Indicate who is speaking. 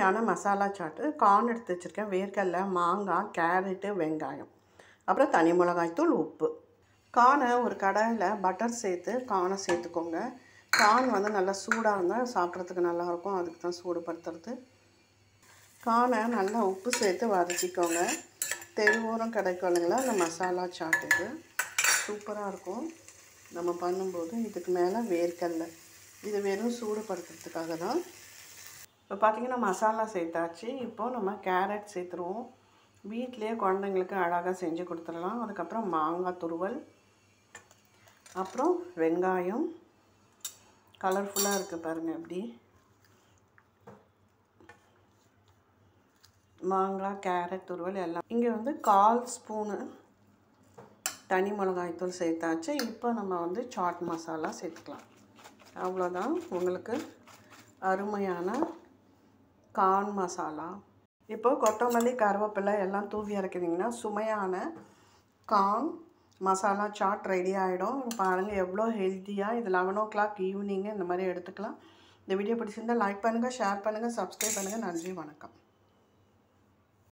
Speaker 1: அருமையான மசாலா சாட்டு கார்ன் எடுத்து வச்சுருக்கேன் வேர்க்கடலை மாங்காய் கேரட்டு வெங்காயம் அப்புறம் தனி மிளகாய்த்தூள் உப்பு கார்னை ஒரு கடாயில் பட்டர் சேர்த்து கார்னை சேர்த்துக்கோங்க கார்ன் வந்து நல்லா சூடாக இருந்தால் சாப்பிட்றதுக்கு நல்லாயிருக்கும் அதுக்கு தான் சூடுபடுத்துறது கார்னை நல்லா உப்பு சேர்த்து வதக்கிக்கோங்க தெருவோரம் கிடைக்கும் இல்லைங்களா அந்த மசாலா சாட் இது சூப்பராக இருக்கும் நம்ம பண்ணும்போது இதுக்கு மேலே வேர்க்கடலை இது வெறும் சூடுபடுத்துறதுக்காக தான் இப்போ பார்த்தீங்கன்னா மசாலா சேர்த்தாச்சு இப்போது நம்ம கேரட் சேர்த்துருவோம் வீட்டிலேயே குழந்தைங்களுக்கு அழகாக செஞ்சு கொடுத்துடலாம் அதுக்கப்புறம் மாங்காய் துருவல் அப்புறம் வெங்காயம் கலர்ஃபுல்லாக இருக்குது பாருங்கள் எப்படி மாங்காய் கேரட் துருவல் எல்லாம் இங்கே வந்து கால் ஸ்பூனு தனி மிளகாய்த்தூள் சேர்த்தாச்சு இப்போ நம்ம வந்து சாட் மசாலா சேர்த்துக்கலாம் அவ்வளோதான் உங்களுக்கு அருமையான கார்ன் மசாலா இப்போ கொத்தமல்லி கருவேப்பிலை எல்லாம் தூவி இறக்குனீங்கன்னா சுமையான கார்ன் மசாலா சாட் ரெடி ஆகிடும் பாருங்கள் எவ்வளோ ஹெல்த்தியாக இது லெவன் ஓ கிளாக் ஈவினிங்கு இந்த மாதிரி எடுத்துக்கலாம் இந்த வீடியோ பிடிச்சிருந்தால் லைக் பண்ணுங்கள் ஷேர் பண்ணுங்கள் சப்ஸ்கிரைப் பண்ணுங்கள் நன்றி வணக்கம்